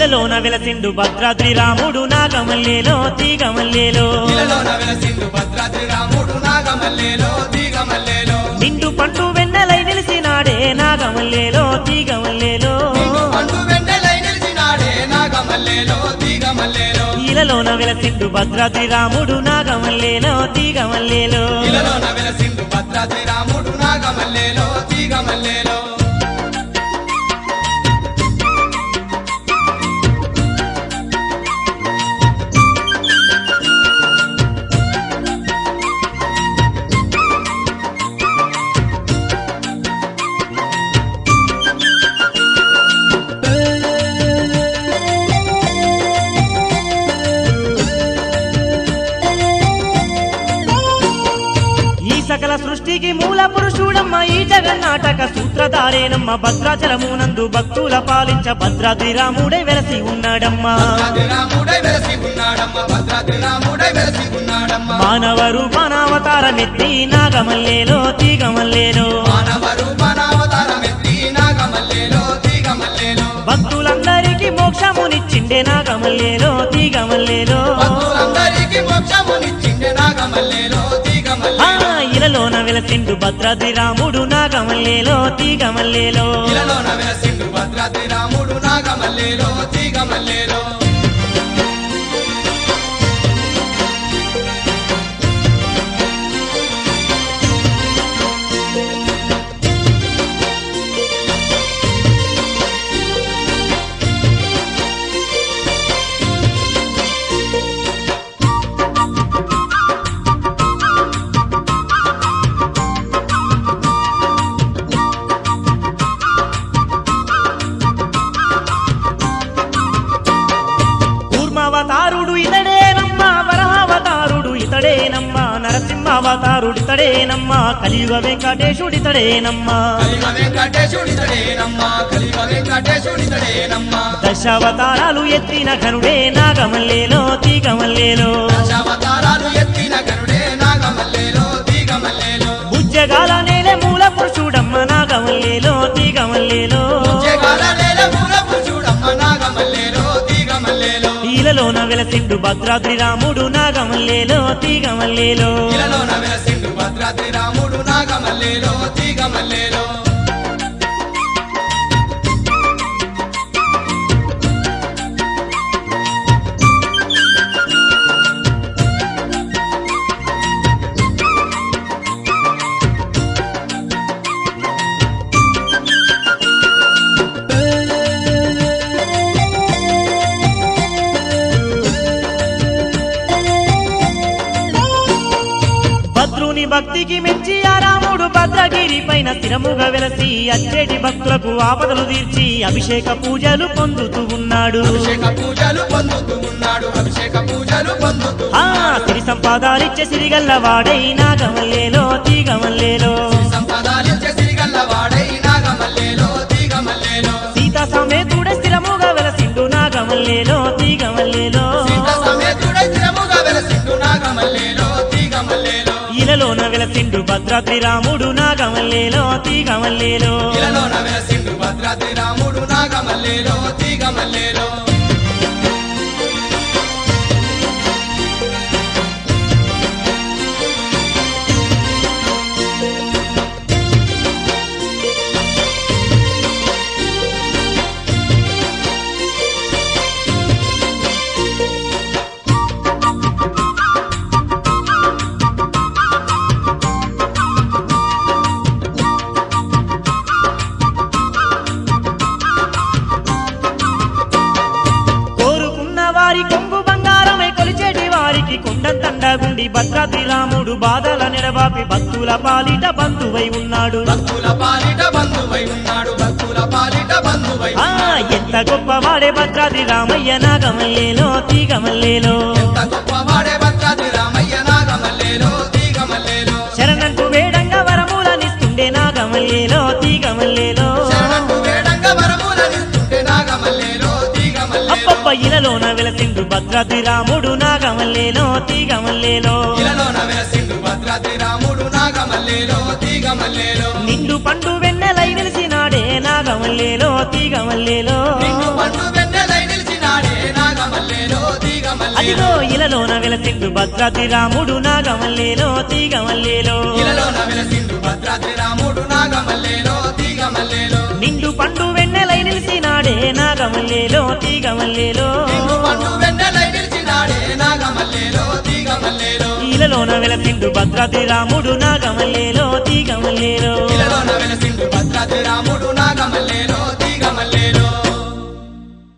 ఇలలోన వెలసిండు భద్రాద్రి రాముడు నాగమల్లేలో తీగమల్లేలో ఇలలోన వెలసిండు భద్రాద్రి రాముడు నాగమల్లేలో తీగమల్లేలో నిండు పండు వెన్నెలై నిలిసినాడే నాగమల్లేలో తీగమల్లేలో నిన్ను పండు వెన్నెలై నిలిచినాడే నాగమల్లేలో తీగమల్లేలో ఇలలోన వెలసిండు భద్రాద్రి రాముడు నాగమల్లేలో తీగమల్లేలో ఇలలోన వెలసిండు భద్రాద్రి రాముడు నాగమల్లేలో తీగమల్లేలో ఈ సకల సృష్టికి మూల పురుషుడమ్మ ఈ జగన్నాటక సూత్రధారేనమ్మ భద్రాచలమునందు భక్తుల పాలించ భద్రాద్రి రాముడే వెలసి ఉన్నాడమ్మా భద్రాద్రి రాముడై వెలసి ఉన్నాడమ్మ భద్రాద్రి రాముడై వెలసి ఉన్నాడమ్మ మానవ రూపానావతారమెత్తి నాగమల్లేలో తీగమల్లేలో మానవ రూపనావతారమెత్తి నాగమల్లేలో తీగమల్లేలో భక్తులందరికీ మోక్షమునిచ్చిండే నాగమల్లేలో తీగమల్లేలో భక్తులందరికీ మోక్షమునిచ్చిండే నాగమల్లేలో ఆ తీగమల్లేలో ఇలలోన వెలసిండు భద్రాద్రి రాముడు నాగమల్లేలో తీగమల్లేలో ఇలలోన వెలసిండు భద్రాద్రి రాముడు నాగమల్లేలో తీగమల్లేలో కూర్మావతారుడు ఇతడేనమ్మా వరహావతారుడు ఇతడేనమ్మా నరసింహావతారుడు ఇతడేనమ్మా కలియుగ వెంకటేశుడితడేనమ్మా కలిగ వెంకటేశుడితడేనమ్మా కలిగ వెంకటేశుడితడేనమ్మా దశావతారాలు ఎత్తిన ఘనుడే నాగమల్లేలో తీగమల్లేలో దశావతారాలు ఎత్తిన గరుడే నాగమల్లేలో తీగమల్లేలో ఉజ్జగాల నేలే మూల పురుషుడమ్మ నాగమల్లేలో తీగమల్లేలో జగాల నేల మూల పురుషుడమ్మ నాగమల్లేలో తీగమల్లేలో ఈలలోన వెలసిండు భద్రాద్రి రాముడు నాగమల్లేలో తీగమల్లేలో ఇలలోన వెలసిండు భద్రాద్రి రాముడు నాగమల్లేలో తీగమల్లేలో భద్రుని భక్తికి మెచ్చి ఆ రాముడు భద్రగిరి పైన స్థిరముగా వెలసి అచ్చేటి భక్తులకు ఆపదలు తీర్చి అభిషేక పూజలు పొందుతూ ఉన్నాడు అభిషేక పూజలు పొందుతూ ఉన్నాడు అభిషేక పూజలు పొందుతూ ఆ సిరి సంపాదాలిచ్చే సిరిగల్ల వాడై నాగమల్లేలో తీగమల్లేలో సంపదాలించే సిరిగల్ల వాడై నాగమల్లేలో తీగమల్లేలో సీతా సమేతుడే స్థిరముగా వెలసిండు నాగమల్లేలో తీగమల్లేలో సీత సమేతుడై స్థిరముగా వెలసిండు నాగమల్లేలో తీగమల్లేలో ఇలలోన వెలసిండు భద్రాద్రి రాముడు నాగమల్లేలో తీగమల్లేలో ఇలలోన వెలసిండు భద్రాద్రి రాముడు నాగమల్లేలో తీగమల్లేలో కోరుకున్న వారి కొంగు బంగారమై కొలిచేటి వారికి కొండంతండగుండి భద్రాద్రి రాముడు బాధల నెడబాపి భక్తుల పాలిట బంధువై ఉన్నాడు భక్తుల పాలిట బంధువై ఉన్నాడు భక్తుల పాలిట బంధువై ఆ ఎంత గొప్పవాడే భద్రాద్రి రామయ్య నాగమల్లేలో తీగమల్లేలో ఎంత గొప్పవాడే భద్రాద్రి రామయ్య నాగమల్లేలో తీగమల్లేలో శరణంటూ వేడంగా వరములనిస్తుండే నాగమల్లేలో తీగమల్లేలో శరణంటూ వేడంగా వరములనిస్తుంటే నాగమల్లేలో తీగమల్లేలో అప్పప్ప ఇలలోన వెలసిండు భద్రాద్రి రాముడు నాగమల్లేలో తీగమల్లేలో ఇలలోన వెలసిండు భద్రాద్రి రాముడు నాగమల్లేలో తీగమల్లేలో నిండు పండు వెన్నెలై నిలిసినాడే నాగమల్లేలో తీగమల్లేలో నిన్ను పండు వెన్నెలై నిలిచిన అదిగో ఇలలోన వెలసిండు భద్రాద్రి రాముడు నాగమల్లేలో తీగమల్లేలో ఇలలోన వెలసిండు భద్రాద్రి రాముడు నాగమల్లేలో తీగమల్లేలో నిండు పండు వెన్నెలై నిలిచినాడే నాగమల్లేలో తీగమల్లేలో నిండు పండు వెన్నెలై నిలిచినాడే నాగమల్లేలో తీగమల్లేలో ఇలలోన వెలసిండు భద్రాద్రి రాముడు నాగమల్లేలో తీగమల్లేలో ఇలలోన వెలసిండు భద్రాద్రి రాముడు నాగమల్లేలో తీగమల్లేలో